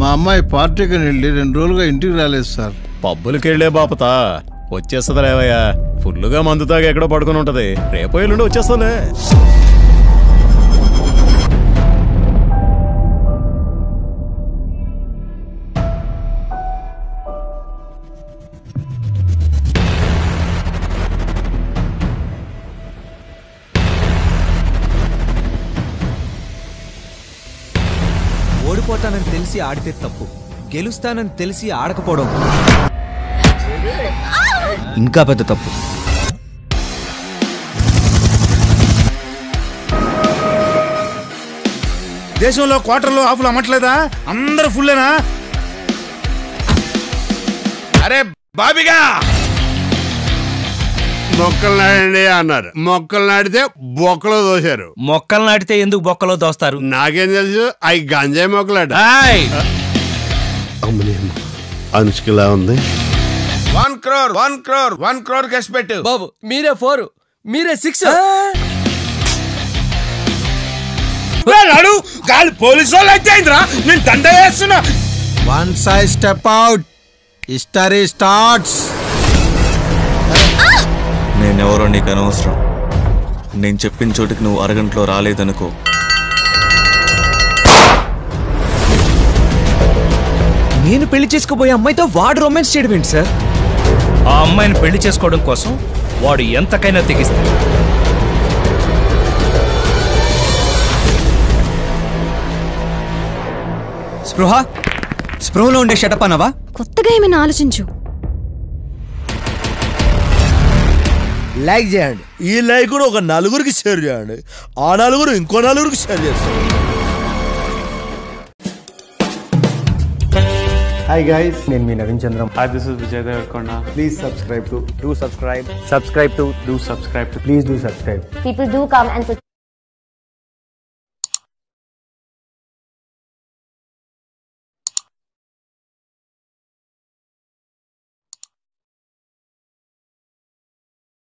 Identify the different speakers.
Speaker 1: మా అమ్మాయి పార్టీకి వెళ్ళి రెండు రోజులుగా ఇంటికి రాలేదు సార్
Speaker 2: పబ్బులకి వెళ్ళే బాపత వచ్చేస్తుంది లేవయ్యా ఫుల్లుగా మందు తాగి ఎక్కడో పడుకుని ఉంటది రేపు ఎల్లుండి వచ్చేస్తుందిలే
Speaker 3: ఓడిపోతానని తెలిసి ఆడితే తప్పు గెలుస్తానని తెలిసి ఆడకపోవడం ఇంకా పెద్ద తప్పు
Speaker 4: దేశంలో క్వార్టర్లు ఆఫ్లు అమ్మట్లేదా అందరూ ఫుల్లేనా
Speaker 5: అరే బాబిగా
Speaker 6: మొక్కలు నాడండి అన్నారు మొక్కలు నాటితే బొక్కలో దోశారు
Speaker 7: మొక్కలు నాటితే ఎందుకు బొక్కలో దోస్తారు
Speaker 6: నాకేం తెలుసు అవి గంజాయి మొక్కలాట
Speaker 7: ఆయ్!
Speaker 6: అమ్మని అమ్మ. అనుష్కలా ఉంది
Speaker 5: one crore one crore one crore case పెట్టు
Speaker 8: బాబు మీరే ఫోర్ మీరే సిక్స్
Speaker 4: నాడు గాలి పోలీసు వాళ్ళు అయితే అయిందిరా నేను దండ వేస్తున్నా
Speaker 3: one side step out history starts
Speaker 9: నేనెవరో నీకు అనవసరం నేను చెప్పిన చోటికి నువ్వు అరగంటలో రాలేదనుకో
Speaker 3: నేను పెళ్లి చేసుకోబోయే అమ్మాయితో వాడు రొమాన్స్ చేయడం ఏంటి సార్
Speaker 7: ఆ అమ్మాయిని పెళ్లి చేసుకోవడం కోసం వాడు ఎంతకైనా తెగిస్తాడు
Speaker 3: స్పృహ స్పృహలో ఉండే షటప్ అనవా
Speaker 10: కొత్తగా ఏమైనా ఆలోచించు
Speaker 4: లైక్ చేయండి ఈ లైక్ కూడా ఒక నలుగురికి షేర్ చేయండి ఆ నలుగురు ఇంకో నలుగురికి షేర్ చేస్తారు
Speaker 11: హాయ్ గైస్ నేను మీ Naveen Chandram
Speaker 12: Hi, this is Vijay Devarkonda.
Speaker 11: Please subscribe to
Speaker 3: do subscribe
Speaker 12: Subscribe to do subscribe to
Speaker 11: please do subscribe
Speaker 10: People do come and